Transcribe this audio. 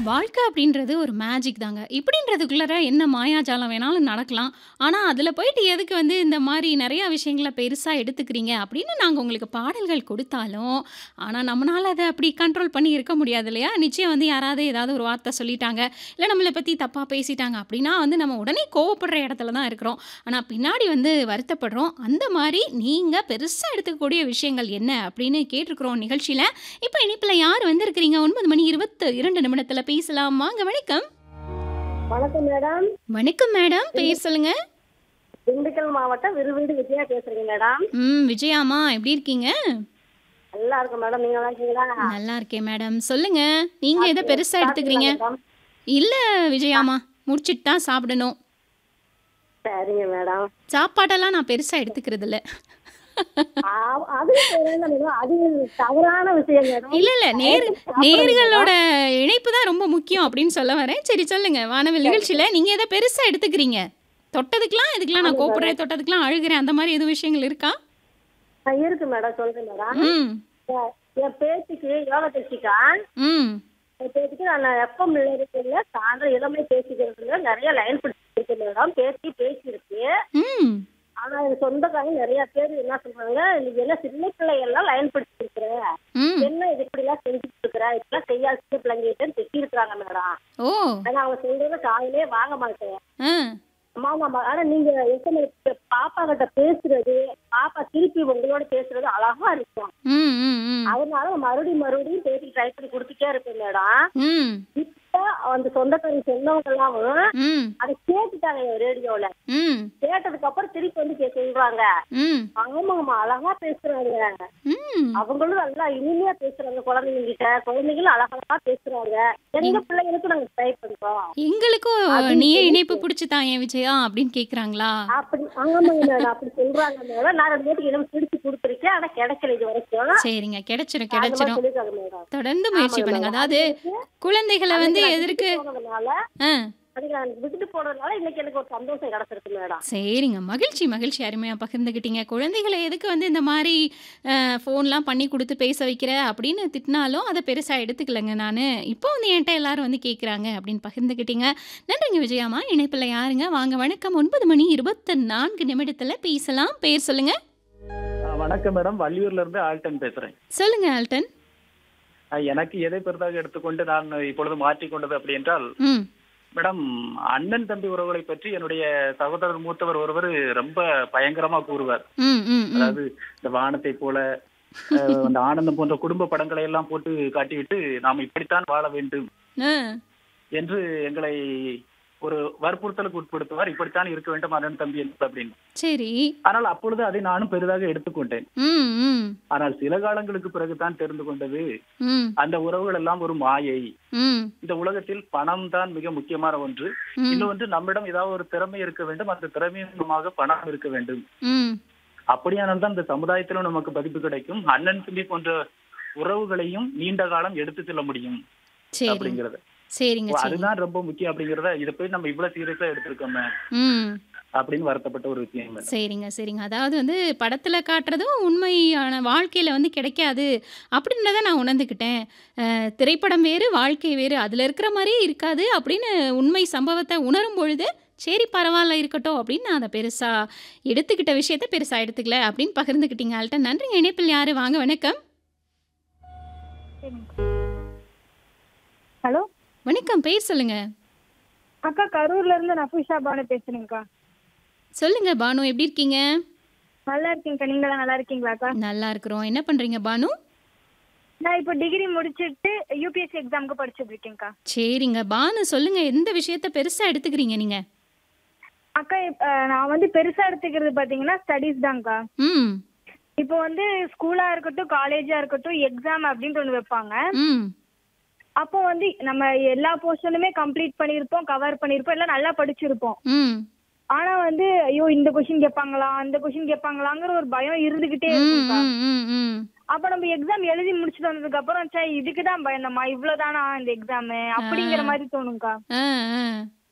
வாழ்க்கை அப்படின்றது ஒரு மேஜிக் தாங்க. இப்படின்றதுக்குள்ளார என்ன மாயாஜாலம் வேணாலும் நடக்கலாம். ஆனா, அதில போயிட்டு எதுக்கு வந்து இந்த மாரி நெறைய விஷயங்கள பெருசா எடுத்துக்கிறீங்க அப்படின்னு நாங்க உங்களுக்கு பாடல்கள் கொடுத்தாலும், ஆனா நம்மனால அத அப்படி கண்ட்ரோல் பண்ணி இருக்க முடியாது இல்லையா? நிச்சயம் வந்து யாராவது ஏதாவது ஒரு வார்த்தை சொல்லிட்டாங்க, இல்ல நம்மள பத்தி தப்பா பேசிட்டாங்க அப்படின்னா வந்து நம்ம உடனே கோவப்படுற இடத்துல தான் இருக்கிறோம். ஆனா பின்னாடி வந்து வருத்தப்படுறோம். அந்த மாரி நீங்க பெருசா எடுத்துக்கக்கூடிய விஷயங்கள் என்ன அப்படின்னு கேட்டிருக்கிறோம் நிகழ்ச்சியில. இப்ப இணைப்பில யார் வந்திருக்கிறீங்க? 9 மணி 22 நிமிடத்தில பேசலாம். வாங்க வணக்கம். வணக்கம் மேடம். வணக்கம் மேடம். பேர் சொல்லுங்க. திண்டுக்கல் மாவட்டம் விருவீடு விஜயா பேசுறேங்க மேடம். ம். விஜயாம்மா எப்படி இருக்கீங்க? நல்லா இருக்கேன் மேடம். நீங்க நல்லா இருக்கீங்களா? நல்லா இருக்கேன் மேடம். சொல்லுங்க. நீங்க எத சாப்பிட்டு பெருசா எடுத்துக்கிறீங்க? சாப்பிட்டீங்களா மேடம்? இல்ல விஜயாம்மா. முடிச்சுட்டு தான் சாப்பிடணும். சரிங்க மேடம். சாப்பாடெல்லாம் நான் பெருசா எடுத்துக்கிறது இல்ல. ஆ அது தெரியல மேடம். அது தவறான விஷயம் மேடம். இல்ல, இல்ல. நேர் சாப்பிடுங்க நேர்களோட மேடம். இணைப்பு தான் ரொம்ப முக்கியம் அப்படின்னு சொல்ல வரேன். சரி சொல்லுங்க. வானவில் நிகழ்ச்சியில நீங்க எத பெருசா எடுத்துக்கிறீங்க? தொட்டதுக்கெல்லாம் இதுக்கெல்லாம் நான் ஆமா மேடம். கோப்படுறேன், தொட்டதுக்கெல்லாம் அழுகுறேன். அந்த மாரி எதுவும் விஷயங்கள் இருக்கா? ஆ, இருக்கு மேடம். சொல்றேன் மேடம். ம். எ- என் பேத்திக்கு யோகா பேசிக்கா ம். என் பேத்திக்கு நான் எஃப்எம் இருக்குல்ல சாயந்தரம் இளமை பேசிக்கிறதுல நிறைய லைன் பிடிச்சிருக்கு மேடம். பேசி பேசியிருக்கு. ம். ஆனா என் சொந்தக்காரங்க நிறைய பேர் என்ன சொல்றாங்க நீ என்ன சின்ன பிள்ளையெல்லாம் லைன் பிடிச்சிருக்கிற ம். என்ன இது இப்படி எல்லாம் செஞ்சுட்டு இருக்கிற இப்பெல்லாம் செய்யாத சின்ன பிள்ளைங்கிட்ட திட்டி இருக்கிறாங்க மேடம் ஓ! ஆனா அவங்க சொல்றத காலையிலே வாங்க மாட்டேன் ஆ. அம்மா ஆமா ஆனா நீங்க எஸ்எம்எஸ் பாப்பா கிட்ட பேசுறது பாப்பா திருப்பி உங்களோட பேசுறது அழகா இருக்கும் ம், ம், ம். அதனால நான் மறுபடியும் மறுபடியும் பேசி ட்ரை பண்ணி கொடுத்துட்டே இருப்பேன் மேடம் ம். இப்ப அந்த சொந்தக்காரங்க சொன்னவங்க எல்லாம் ம். அதை கேட்டுட்டாங்க ரேடியோல ம். கேட்டதுக்கு அப்புறம் திருப்பி வந்து கே- சொல்றாங்க ம். ஆமாம்மா அழகா பேசுறாங்க ம். அவங்களும் நல்லா இனிமையா பேசுறாங்க குழந்தைங்க கிட்ட குழந்தைங்களும் அழகழகா பேசுறாங்க எங்க பிள்ளைங்களுக்கும் நாங்க ட்ரை பண்றோம் எங்களுக்கும் அப்படின்னு நீயே சொல்லி இணைப்பு பிடிச்சு தான் ஏன் விஜயா அப்படின்னு கேக்குறாங்களா? அப்படி ஆமாங்க மேடம் அப்படி சொல்றாங்க மேடம் நான் ரெண்டு பேருக்கு இடம் பிடிச்சு கொடுத்துருக்கேன் ஆனா கிடைக்கல இது வரைக்கும் சரிங்க. கிடைச்சிரும், அந்த மாதிரி கிடைச்சிரும். சொல்லிருக்காங்க மேடம் தொடர்ந்து முயற்சி ஆமாங்க பண்ணுங்க. மேடம் அதாவது அதுக்கு குழந்தைகள வந்து அதுக்கு நான் எதற்கு விட்டுட்டு போனதுனால ஆ. அதுக்கு நான் விட்டுட்டு போனதுனால இன்னைக்கு எனக்கு ஒரு சந்தோஷம் கிடைச்சிருக்கு மேடம் சரிங்க. மகிழ்ச்சி, மகிழ்ச்சி. அருமையா பகிர்ந்துக்கிட்டீங்க. குழந்தைகள எதுக்கு வந்து இந்த மாரி அ ஃபோன்லாம் பண்ணி குடுத்து பேச வைக்கிற அப்படின்னு திட்டினாலும், அத பெருசா எடுத்துக்கலங்க நானு. இப்போ வந்து என்ட்ட எல்லாரும் வந்து கேட்குறாங்க அப்படின்னு பகிர்ந்துக்கிட்டீங்க. நன்றிங்க விஜயாம்மா. இணைப்பில யாருங்க? வாங்க வணக்கம். 9 மணி 24 நிமிடத்தில பேசலாம். பேர் சொல்லுங்க. ஆ, வணக்கம் மேடம் வள்ளியூர்ல இருந்து ஆல்டன் பேசுறேன் சொல்லுங்க ஆல்டன். ஆ, எனக்கு எதை பெரிதாக எடுத்துக்கொண்டு நான் இப்பொழுது மாற்றிக்கொண்டது அப்படி என்றால் ம். மேடம் அண்ணன் தம்பி உறவுகளை பற்றி என்னுடைய சகோதரர் மூத்தவர் ஒருவர் ரொம்ப பயங்கரமா கூறுவார் ம், ம், ம். அதாவது இந்த வானத்தை போல அஹ், அந்த ஆனந்தம் போன்ற குடும்ப படங்களை எல்லாம் போட்டு காட்டிவிட்டு நாம் இப்படித்தான் வாழ வேண்டும் ஆ. என்று எங்களை ஒரு வற்புறுத்தலுக்கு உட்படுத்துவார் இப்படித்தான் இருக்க வேண்டும் அண்ணன் தம்பி என்று அப்படின்னு சரி. ஆனால் அப்பொழுது அதை நானும் பெரிதாக எடுத்துக்கொண்டேன் ம், ம். ஆனால் சில காலங்களுக்கு பிறகுதான் தெரிந்து கொண்டது ம், அந்த உறவுகள் எல்லாம் ஒரு மாயை ம், இந்த உலகத்தில் பணம் தான் மிக முக்கியமான ஒன்று ம், இன்னொன்று நம்மிடம் ஏதாவது ஒரு திறமை இருக்க வேண்டும் அந்த திறமையின் மூலமாக பணம் இருக்க வேண்டும் ம். அப்படியானால் தான் இந்த சமுதாயத்திலும் நமக்கு பதிப்பு கிடைக்கும் அண்ணன் தம்பி போன்ற உறவுகளையும் நீண்ட காலம் எடுத்து செல்ல முடியும் சரிங்க. அப்படிங்கறது சரிங்க, ஓ, சரிங்க. அதுதான் ரொம்ப முக்கியம் அப்படிங்கறத இதை போய் நம்ம இவ்வளவு சீரியஸா எடுத்திருக்கோமே ம். அப்படின்னு வருத்தப்பட்ட ஒரு விஷயம் மேடம் சரிங்க, சரிங்க. அதாவது வந்து படத்துல காட்டுறதும் உண்மையான வாழ்க்கையில வந்து கிடைக்காது அப்படின்றத நான் உணர்ந்துக்கிட்டேன். அ திரைப்படம் வேறு, வாழ்க்கை வேறு. அதுல இருக்கிற மாரியே இருக்காது அப்படின்னு உண்மை சம்பவத்த உணரும் பொழுது, சரி பரவால்ல இருக்கட்டும் அப்படின்னு நான் அத பெருசா எடுத்துக்கிட்ட விஷயத்த பெருசா எடுத்துக்கல அப்படின்னு பகிர்ந்துக்கிட்டீங்க ஆள்ட்ட. நன்றிங்க. இணைப்பில் யாரு? வாங்க வணக்கம். ஹலோ வணக்கம். பேர் சொல்லுங்க. அக்கா கரூர்ல இருந்து நஃபீஷா பானு பேசுறேங்கக்கா சொல்லுங்க பானு எப்படி இருக்கீங்க? நல்லா இருக்கேங்கக்கா நீங்களாம் நல்லா இருக்கீங்களாக்கா நல்லா இருக்கிறோம். என்ன பண்றீங்க பானு? நான் இப்போ டிகிரி முடிச்சிட்டு யூபிஎஸ்சி எக்ஸாமுக்கு படிச்சுட்டு இருக்கேன்க்கா சரிங்க. பானு சொல்லுங்க. எந்த விஷயத்த பெருசா எடுத்துக்கிறீங்க நீங்க? அக்கா இப்ப, அஹ், நான் வந்து பெருசா எடுத்துக்கிறது பாத்தீங்கன்னா ஸ்டடீஸ் தான்க்கா ம். இப்போ வந்து ஸ்கூலா இருக்கட்டும் காலேஜா இருக்கட்டும் எக்ஸாம் அப்படின்ட்டு ஒன்று வைப்பாங்க ம். அப்போ வந்து நம்ம எல்லா போர்ஷனுமே கம்ப்ளீட் பண்ணியிருப்போம் கவர் பண்ணியிருப்போம் எல்லாம் நல்லா படிச்சிருப்போம் ம். ஆனா வந்து ஐயோ இந்த கொஷின் கேட்பாங்களா அந்த கொஷின் கேட்பாங்களாங்கிற ஒரு பயம் இருந்துகிட்டே ம், இருக்கும்க்கா ம், ம், ம். அப்ப நம்ம எக்ஸாம் எழுதி முடிச்சுட்டு வந்ததுக்கு அப்புறம் சே இதுக்கு தான் பயந்தமா இவ்வளவுதானா இந்த எக்ஸாம் அப்படிங்கிற மாதிரி தோணும்க்கா ஆ, ஆ.